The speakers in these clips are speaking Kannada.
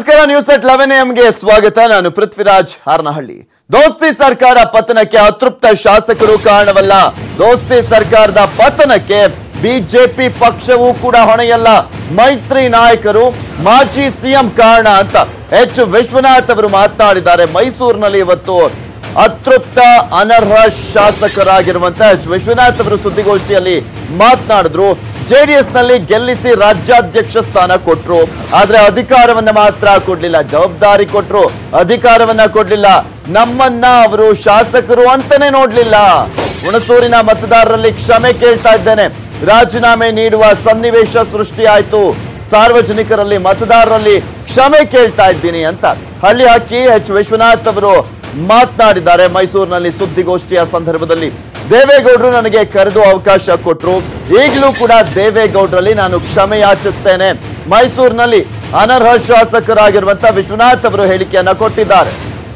ನಮಸ್ಕಾರ ನ್ಯೂಸ್ ಅಟ್ ಲೆವೆನ್ ಎಂಗೆ ಸ್ವಾಗತ ನಾನು ಪೃಥ್ವಿರಾಜ್ ಹಾರನಹಳ್ಳಿ ದೋಸ್ತಿ ಸರ್ಕಾರ ಪತನಕ್ಕೆ ಅತೃಪ್ತ ಶಾಸಕರು ಕಾರಣವಲ್ಲ ದೋಸ್ತಿ ಸರ್ಕಾರದ ಪತನಕ್ಕೆ ಬಿಜೆಪಿ ಪಕ್ಷವೂ ಕೂಡ ಹೊಣೆಯಲ್ಲ ಮೈತ್ರಿ ನಾಯಕರು ಮಾಜಿ ಸಿಎಂ ಕಾರಣ ಅಂತ ಎಚ್ ವಿಶ್ವನಾಥ್ ಅವರು ಮಾತನಾಡಿದ್ದಾರೆ ಮೈಸೂರಿನಲ್ಲಿ ಇವತ್ತು ಅತೃಪ್ತ ಅನರ್ಹ ಶಾಸಕರಾಗಿರುವಂತ ಎಚ್ ವಿಶ್ವನಾಥ್ ಅವರು ಸುದ್ದಿಗೋಷ್ಠಿಯಲ್ಲಿ ಮಾತನಾಡಿದ್ರು ಜೆಡಿಎಸ್ ನಲ್ಲಿ ಗೆಲ್ಲಿಸಿ ರಾಜ್ಯಾಧ್ಯಕ್ಷ ಸ್ಥಾನ ಕೊಟ್ರು ಆದ್ರೆ ಅಧಿಕಾರವನ್ನ ಮಾತ್ರ ಕೊಡ್ಲಿಲ್ಲ ಜವಾಬ್ದಾರಿ ಕೊಟ್ರು ಅಧಿಕಾರವನ್ನ ಕೊಡ್ಲಿಲ್ಲ ನಮ್ಮನ್ನ ಅವರು ಶಾಸಕರು ಅಂತಾನೆ ನೋಡ್ಲಿಲ್ಲ ಹುಣಸೂರಿನ ಮತದಾರರಲ್ಲಿ ಕ್ಷಮೆ ಕೇಳ್ತಾ ಇದ್ದೇನೆ ರಾಜೀನಾಮೆ ನೀಡುವ ಸನ್ನಿವೇಶ ಸೃಷ್ಟಿಯಾಯ್ತು ಸಾರ್ವಜನಿಕರಲ್ಲಿ ಮತದಾರರಲ್ಲಿ ಕ್ಷಮೆ ಕೇಳ್ತಾ ಇದ್ದೀನಿ ಅಂತ ಹಳ್ಳಿ ಹಾಕಿ ಎಚ್ ವಿಶ್ವನಾಥ್ ಅವರು ಮಾತನಾಡಿದ್ದಾರೆ ಮೈಸೂರಿನಲ್ಲಿ ಸುದ್ದಿಗೋಷ್ಠಿಯ ಸಂದರ್ಭದಲ್ಲಿ ದೇವೇಗೌಡರು ನನಗೆ ಕರೆದು ಅವಕಾಶ ಕೊಟ್ಟರು ಈಗಲೂ ಕೂಡ ದೇವೇಗೌಡರಲ್ಲಿ ನಾನು ಕ್ಷಮೆ ಯಾಚಿಸ್ತೇನೆ ಮೈಸೂರಿನಲ್ಲಿ ಅನರ್ಹ ಶಾಸಕರಾಗಿರುವಂತ ವಿಶ್ವನಾಥ್ ಅವರು ಹೇಳಿಕೆಯನ್ನ ಕೊಟ್ಟಿದ್ದಾರೆ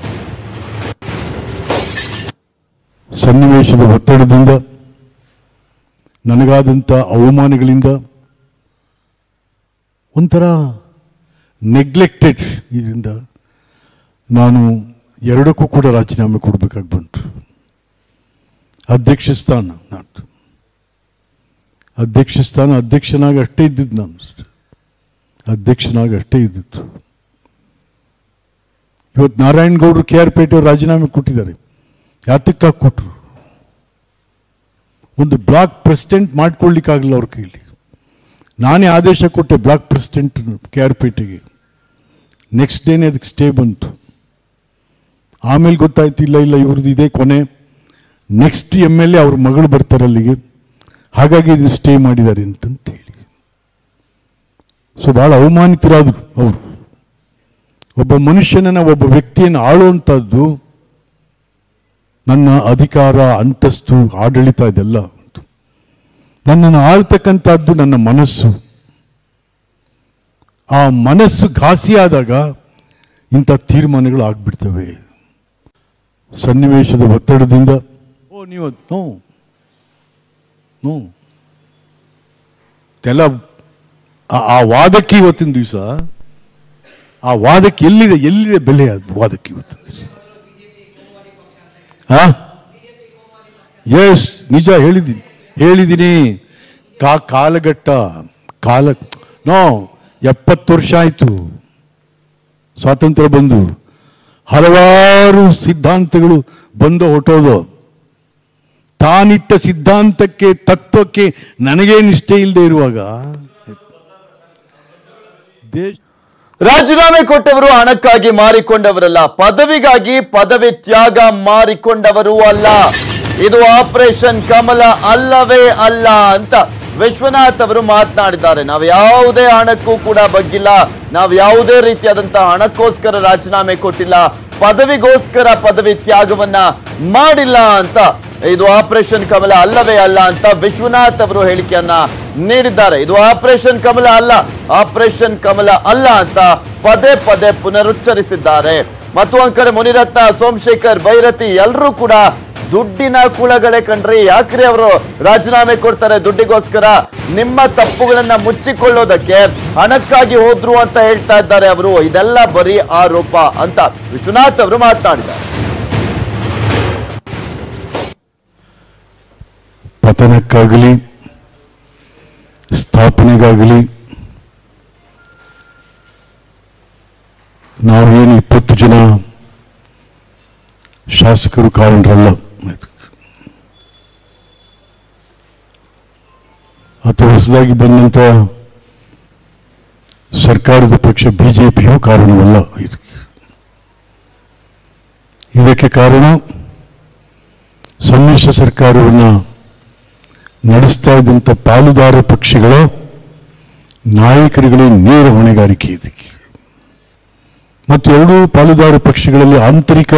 ಸನ್ನಿವೇಶದ ಒತ್ತಡದಿಂದ ನನಗಾದಂಥ ಅವಮಾನಗಳಿಂದ ಒಂಥರ ನೆಗ್ಲೆಕ್ಟೆಡ್ ಇದರಿಂದ ನಾನು ಎರಡಕ್ಕೂ ಕೂಡ ರಾಜೀನಾಮೆ ಕೊಡಬೇಕಾಗಿ ಬಂತು ಅಧ್ಯಕ್ಷ ಸ್ಥಾನ ನಾನು ಅಧ್ಯಕ್ಷ ಸ್ಥಾನ ಅಧ್ಯಕ್ಷನಾಗಿ ಅಷ್ಟೇ ಇದ್ದಿದ್ದು ನಾನು ಅಷ್ಟೆ ಅಧ್ಯಕ್ಷನಾಗಿ ಅಷ್ಟೇ ಇದ್ದಿತ್ತು ಇವತ್ತು ನಾರಾಯಣಗೌಡರು ಕೆ ಆರ್ ಪೇಟೆ ಅವ್ರು ರಾಜೀನಾಮೆ ಕೊಟ್ಟಿದ್ದಾರೆ ಯಾತಕ್ಕಾಗಿ ಕೊಟ್ಟರು ಒಂದು ಬ್ಲಾಕ್ ಪ್ರೆಸಿಡೆಂಟ್ ಮಾಡ್ಕೊಳ್ಳಿಕ್ಕಾಗಲ್ಲ ಅವ್ರ ಕೈಲಿ ನಾನೇ ಆದೇಶ ಕೊಟ್ಟೆ ಬ್ಲಾಕ್ ಪ್ರೆಸಿಡೆಂಟ್ ಕೆ ಆರ್ ಪೇಟೆಗೆ ನೆಕ್ಸ್ಟ್ ಡೇನೇ ಅದಕ್ಕೆ ಸ್ಟೇ ಬಂತು ಆಮೇಲೆ ಗೊತ್ತಾಯ್ತು ಇಲ್ಲ ಇಲ್ಲ ಇವ್ರದ್ದು ಇದೇ ಕೊನೆ ನೆಕ್ಸ್ಟ್ ಎಮ್ ಎಲ್ ಎ ಅವ್ರ ಮಗಳು ಬರ್ತಾರೆ ಅಲ್ಲಿಗೆ ಹಾಗಾಗಿ ಇದು ಸ್ಟೇ ಮಾಡಿದ್ದಾರೆ ಅಂತಂತ ಹೇಳಿ ಸೊ ಭಾಳ ಅವಮಾನಿತರಾದರು ಅವರು ಒಬ್ಬ ಮನುಷ್ಯನನ್ನ ಒಬ್ಬ ವ್ಯಕ್ತಿಯನ್ನು ಆಳುವಂಥದ್ದು ನನ್ನ ಅಧಿಕಾರ ಅಂತಸ್ತು ಆಡಳಿತ ಇದೆಲ್ಲ ಉಂಟು. ನನ್ನನ್ನು ಆಳ್ತಕ್ಕಂಥದ್ದು ನನ್ನ ಮನಸ್ಸು ಆ ಮನಸ್ಸು ಘಾಸಿಯಾದಾಗ ಇಂಥ ತೀರ್ಮಾನಗಳು ಆಗ್ಬಿಡ್ತವೆ ಸನ್ನಿವೇಶದ ಒತ್ತಡದಿಂದ ಓ ನೀವು ನೋ ನೋ ಎಲ್ಲ ಆ- ಆ ವಾದಕ್ಕೆ ಇವತ್ತಿನ ದಿವಸ ಆ ವಾದಕ್ಕೆ ಎಲ್ಲಿದೆ ಎಲ್ಲಿದೆ ಬೆಲೆ ಅದು ವಾದಕ್ಕೆ ಇವತ್ತಿನ ದಿವಸ ಎಸ್ ನಿಜ ಹೇಳಿದ್ದೀನಿ ಹೇಳಿದ್ದೀನಿ ಕಾ ಕಾಲಘಟ್ಟ ಕಾಲ ನೋ ಎಪ್ಪತ್ತು ವರ್ಷ ಆಯಿತು ಸ್ವಾತಂತ್ರ್ಯ ಬಂದು ಹಲವಾರು ಸಿದ್ಧಾಂತಗಳು ಬಂದು ಹೊಟ್ಟೋದು ತಾನಿಟ್ಟ ಸಿದ್ಧಾಂತಕ್ಕೆ ತತ್ವಕ್ಕೆ ನನಗೇ ನಿಷ್ಠೆ ಇಲ್ಲದೆ ಇರುವಾಗ ದೇಶ ರಾಜೀನಾಮೆ ಕೊಟ್ಟವರು ಹಣಕ್ಕಾಗಿ ಮಾರಿಕೊಂಡವರಲ್ಲ ಪದವಿಗಾಗಿ ಪದವಿ ತ್ಯಾಗ ಮಾರಿಕೊಂಡವರು ಅಲ್ಲ ಇದು ಆಪರೇಷನ್ ಕಮಲ ಅಲ್ಲವೇ ಅಲ್ಲ ಅಂತ ವಿಶ್ವನಾಥ್ ಅವರು ಮಾತನಾಡಿದ್ದಾರೆ ನಾವು ಯಾವುದೇ ಹಣಕ್ಕೂ ಕೂಡ ಬಗ್ಗಿಲ್ಲ ನಾವು ಯಾವುದೇ ರೀತಿಯಾದಂತಹ ಹಣಕ್ಕೋಸ್ಕರ ರಾಜೀನಾಮೆ ಕೊಟ್ಟಿಲ್ಲ ಪದವಿಗೋಸ್ಕರ ಪದವಿ ತ್ಯಾಗವನ್ನ ಮಾಡಿಲ್ಲ ಅಂತ ಇದು ಆಪರೇಷನ್ ಕಮಲ ಅಲ್ಲವೇ ಅಲ್ಲ ಅಂತ ವಿಶ್ವನಾಥ್ ಅವರು ಹೇಳಿಕೆಯನ್ನ ನೀಡಿದ್ದಾರೆ ಇದು ಆಪರೇಷನ್ ಕಮಲ ಅಲ್ಲ ಆಪರೇಷನ್ ಕಮಲ ಅಲ್ಲ ಅಂತ ಪದೇ ಪದೇ ಪುನರುಚ್ಚರಿಸಿದ್ದಾರೆ ಮತ್ತು ಒಂದ್ ಕಡೆ ಮುನಿರತ್ನ ಸೋಮಶೇಖರ್ ಭೈರತಿ ಎಲ್ಲರೂ ಕೂಡ ದುಡ್ಡಿನ ಕುಳಗಳೇ ಕಂಡ್ರಿ ಯಾಕ್ರಿ ಅವರು ರಾಜೀನಾಮೆ ಕೊಡ್ತಾರೆ ದುಡ್ಡಿಗೋಸ್ಕರ ನಿಮ್ಮ ತಪ್ಪುಗಳನ್ನ ಮುಚ್ಚಿಕೊಳ್ಳೋದಕ್ಕೆ ಹಣಕ್ಕಾಗಿ ಹೋದ್ರು ಅಂತ ಹೇಳ್ತಾ ಇದ್ದಾರೆ ಅವರು ಇದೆಲ್ಲ ಬರೀ ಆರೋಪ ಅಂತ ವಿಶ್ವನಾಥ್ ಅವರು ಮಾತನಾಡಿದ್ದಾರೆ ಪತನಕ್ಕಾಗಲಿ ಸ್ಥಾಪನೆಗಾಗಲಿ ನಾವೇನು ಇಪ್ಪತ್ತು ಜನ ಶಾಸಕರು ಕಾರಣರಲ್ಲ ಅಥವಾ ಹೊಸದಾಗಿ ಬಂದಂಥ ಸರ್ಕಾರದ ಪಕ್ಷ ಬಿಜೆಪಿಯೂ ಕಾರಣವಲ್ಲ ಇದಕ್ಕೆ ಇದಕ್ಕೆ ಕಾರಣ ಸಮ್ಮಿಶ್ರ ಸರ್ಕಾರವನ್ನು ನಡೆಸ್ತಾ ಇದ್ದಂಥ ಪಾಲುದಾರ ಪಕ್ಷಗಳ ನಾಯಕರುಗಳೇ ನೇರ ಹೊಣೆಗಾರಿಕೆ ಇದಕ್ಕೆ ಮತ್ತು ಎರಡೂ ಪಾಲುದಾರ ಪಕ್ಷಗಳಲ್ಲಿ ಆಂತರಿಕ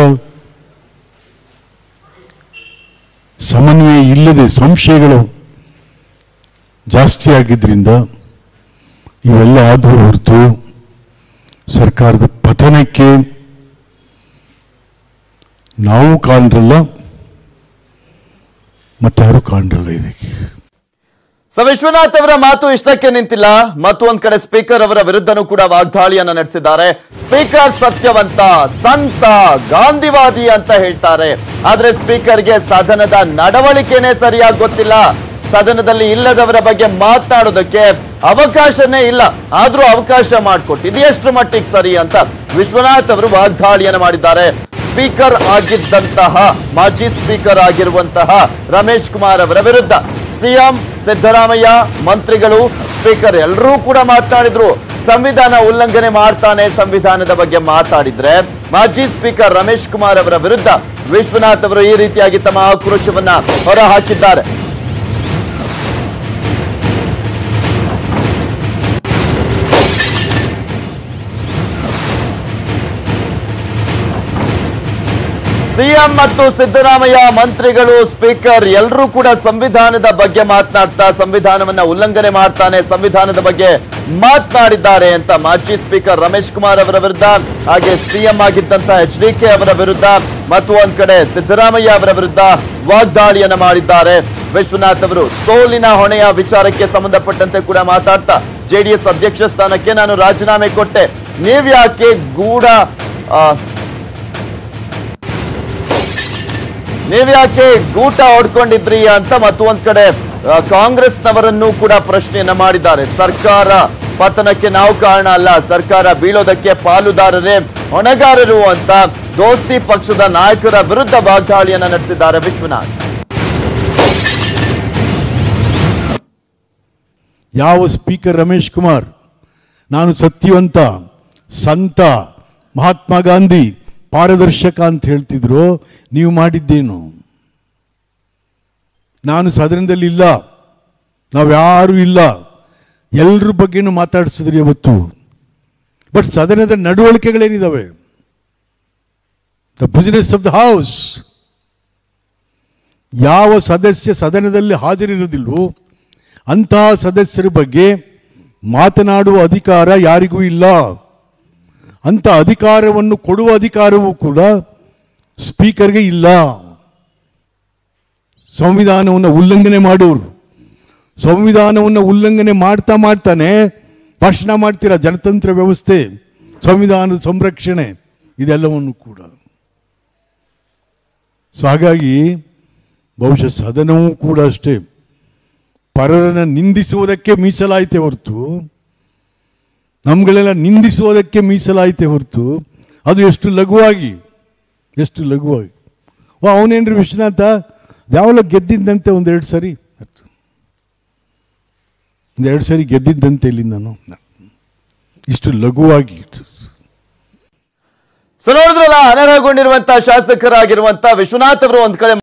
ಸಮನ್ವಯ ಇಲ್ಲದೆ ಸಂಶಯಗಳು ಜಾಸ್ತಿ ಆಗಿದ್ರಿಂದ ಇವೆಲ್ಲ ಆದರೂ ಹೊರತು ಸರ್ಕಾರದ ಪತನಕ್ಕೆ ನಾವು ಕಾರಣರಲ್ಲ ಮತ್ತಾರು ಕಾರಣರಲ್ಲ ಇದಕ್ಕೆ ಸೊ ವಿಶ್ವನಾಥ್ ಅವರ ಮಾತು ಇಷ್ಟಕ್ಕೆ ನಿಂತಿಲ್ಲ ಮತ್ತೊಂದ್ ಕಡೆ ಸ್ಪೀಕರ್ ಅವರ ವಿರುದ್ಧನೂ ಕೂಡ ವಾಗ್ದಾಳಿಯನ್ನ ನಡೆಸಿದ್ದಾರೆ ಸ್ಪೀಕರ್ ಸತ್ಯವಂತ ಸಂತ ಗಾಂಧಿವಾದಿ ಅಂತ ಹೇಳ್ತಾರೆ ಆದ್ರೆ ಸ್ಪೀಕರ್ಗೆ ಸದನದ ನಡವಳಿಕೆನೇ ಸರಿಯಾಗಿ ಗೊತ್ತಿಲ್ಲ ಸದನದಲ್ಲಿ ಇಲ್ಲದವರ ಬಗ್ಗೆ ಮಾತನಾಡೋದಕ್ಕೆ ಅವಕಾಶನೇ ಇಲ್ಲ ಆದ್ರೂ ಅವಕಾಶ ಮಾಡಿಕೊಟ್ಟು ಇದು ಎಷ್ಟು ಮಟ್ಟಿಗೆ ಸರಿ ಅಂತ ವಿಶ್ವನಾಥ್ ಅವರು ವಾಗ್ದಾಳಿಯನ್ನ ಮಾಡಿದ್ದಾರೆ ಸ್ಪೀಕರ್ ಆಗಿದ್ದಂತಹ ಮಾಜಿ ಸ್ಪೀಕರ್ ಆಗಿರುವಂತಹ ರಮೇಶ್ ಕುಮಾರ್ ಅವರ ವಿರುದ್ಧ ಸಿಎಂ ಸಿದ್ದರಾಮಯ್ಯ ಮಂತ್ರಿಗಳು ಸ್ಪೀಕರ್ ಎಲ್ಲರೂ ಕೂಡ ಮಾತನಾಡಿದ್ರು ಸಂವಿಧಾನ ಉಲ್ಲಂಘನೆ ಮಾಡ್ತಾನೆ ಸಂವಿಧಾನದ ಬಗ್ಗೆ ಮಾತಾಡಿದ್ರೆ ಮಾಜಿ ಸ್ಪೀಕರ್ ರಮೇಶ್ ಕುಮಾರ್ ಅವರ ವಿರುದ್ಧ ವಿಶ್ವನಾಥ್ ಅವರು ಈ ರೀತಿಯಾಗಿ ತಮ್ಮ ಆಕ್ರೋಶವನ್ನ ಹೊರಹಾಕಿದ್ದಾರೆ ಸಿಎಂ ಮತ್ತು ಸಿದ್ದರಾಮಯ್ಯ ಮಂತ್ರಿಗಳು ಸ್ಪೀಕರ್ ಎಲ್ಲರೂ ಕೂಡ ಸಂವಿಧಾನದ ಬಗ್ಗೆ ಮಾತನಾಡ್ತಾ ಸಂವಿಧಾನವನ್ನ ಉಲ್ಲಂಘನೆ ಮಾಡ್ತಾನೆ ಸಂವಿಧಾನದ ಬಗ್ಗೆ ಮಾತನಾಡಿದ್ದಾರೆ ಅಂತ ಮಾಜಿ ಸ್ಪೀಕರ್ ರಮೇಶ್ ಕುಮಾರ್ ಅವರ ವಿರುದ್ಧ ಹಾಗೆ ಸಿಎಂ ಆಗಿದ್ದಂತ ಎಚ್ ಡಿ ಕೆ ಅವರ ವಿರುದ್ಧ ಮತ್ತು ಒಂದ್ ಕಡೆ ಸಿದ್ದರಾಮಯ್ಯ ಅವರ ವಿರುದ್ಧ ವಾಗ್ದಾಳಿಯನ್ನ ಮಾಡಿದ್ದಾರೆ ವಿಶ್ವನಾಥ್ ಅವರು ಸೋಲಿನ ಹೊಣೆಯ ವಿಚಾರಕ್ಕೆ ಸಂಬಂಧಪಟ್ಟಂತೆ ಕೂಡ ಮಾತಾಡ್ತಾ ಜೆಡಿಎಸ್ ಅಧ್ಯಕ್ಷ ಸ್ಥಾನಕ್ಕೆ ನಾನು ರಾಜೀನಾಮೆ ಕೊಟ್ಟೆ ನೀವ್ಯಾಕೆ ಗೂಢ ಆ, ನೀವ್ಯಾಕೆ ಗೂಟ ಹೊಡ್ಕೊಂಡಿದ್ರಿ ಅಂತ ಮತ್ತೊಂದ್ ಕಡೆ ಆ, ಕಾಂಗ್ರೆಸ್ನವರನ್ನು ಕೂಡ ಪ್ರಶ್ನೆಯನ್ನ ಮಾಡಿದ್ದಾರೆ ಸರ್ಕಾರ ಪತನಕ್ಕೆ ನಾವು ಕಾರಣ ಅಲ್ಲ ಸರ್ಕಾರ ಬೀಳೋದಕ್ಕೆ ಪಾಲುದಾರರೇ ಹೊಣೆಗಾರರು ಅಂತ ದೋಸ್ತಿ ಪಕ್ಷದ ನಾಯಕರ ವಿರುದ್ಧ ವಾಗ್ದಾಳಿಯನ್ನ ನಡೆಸಿದ್ದಾರೆ ವಿಶ್ವನಾಥ್ ಯಾವ ಸ್ಪೀಕರ್ ರಮೇಶ್ ಕುಮಾರ್ ನಾನು ಸತ್ಯವಂತ ಸಂತ ಮಹಾತ್ಮ ಗಾಂಧಿ ಪಾರದರ್ಶಕ ಅಂತ ಹೇಳ್ತಿದ್ರು ನೀವು ಮಾಡಿದ್ದೇನು ನಾನು ಸದನದಲ್ಲಿ ಇಲ್ಲ ನಾವ್ಯಾರೂ ಇಲ್ಲ ಎಲ್ಲರ ಬಗ್ಗೆನೂ ಮಾತಾಡಿಸಿದ್ರಿ ಇವತ್ತು ಬಟ್ ಸದನದ ನಡವಳಿಕೆಗಳೇನಿದಾವೆ the business of the house ಯಾವ ಸದಸ್ಯ ಸದನದಲ್ಲಿ ಹಾಜರಿರೋದಿಲ್ವೋ ಅಂತಹ ಸದಸ್ಯರ ಬಗ್ಗೆ ಮಾತನಾಡುವ ಅಧಿಕಾರ ಯಾರಿಗೂ ಇಲ್ಲ ಅಂತ ಅಧಿಕಾರವನ್ನು ಕೊಡುವ ಅಧಿಕಾರವೂ ಕೂಡ ಸ್ಪೀಕರ್ಗೆ ಇಲ್ಲ ಸಂವಿಧಾನವನ್ನು ಉಲ್ಲಂಘನೆ ಮಾಡೋರು ಸಂವಿಧಾನವನ್ನು ಉಲ್ಲಂಘನೆ ಮಾಡ್ತಾ ಮಾಡ್ತಾನೆ ಭಾಷಣ ಮಾಡ್ತೀರಾ ಜನತಂತ್ರ ವ್ಯವಸ್ಥೆ ಸಂವಿಧಾನದ ಸಂರಕ್ಷಣೆ ಇದೆಲ್ಲವನ್ನು ಕೂಡ ಸೊ ಹಾಗಾಗಿ ಬಹುಶಃ ಸದನವೂ ಕೂಡ ಅಷ್ಟೇ ಪರರನ್ನು ನಿಂದಿಸುವುದಕ್ಕೆ ಮೀಸಲಾಯಿತೆ ಹೊರತು ನಮ್ಗಳೆಲ್ಲ ನಿಂದಿಸುವುದಕ್ಕೆ ಮೀಸಲಾಯಿತೆ ಹೊರತು ಅದು ಎಷ್ಟು ಲಘುವಾಗಿ ಎಷ್ಟು ಲಘುವಾಗಿ ಓ ಅವನೇನ್ರಿ ವಿಶ್ವನಾಥ ಯಾವಲ್ಲ ಗೆದ್ದಿದ್ದಂತೆ ಒಂದೆರಡು ಸರಿ ಒಂದೆರಡು ಸರಿ ಗೆದ್ದಿದ್ದಂತೆ ಇಲ್ಲಿ ನಾನು ಇಷ್ಟು ಲಘುವಾಗಿ ಸೊ ನೋಡಿದ್ರಲ್ಲ ಅನರ್ಹಗೊಂಡಿರುವಂತ ಶಾಸಕರಾಗಿರುವಂತ ವಿಶ್ವನಾಥ್ ಅವರು ಒಂದ್ ಕಡೆ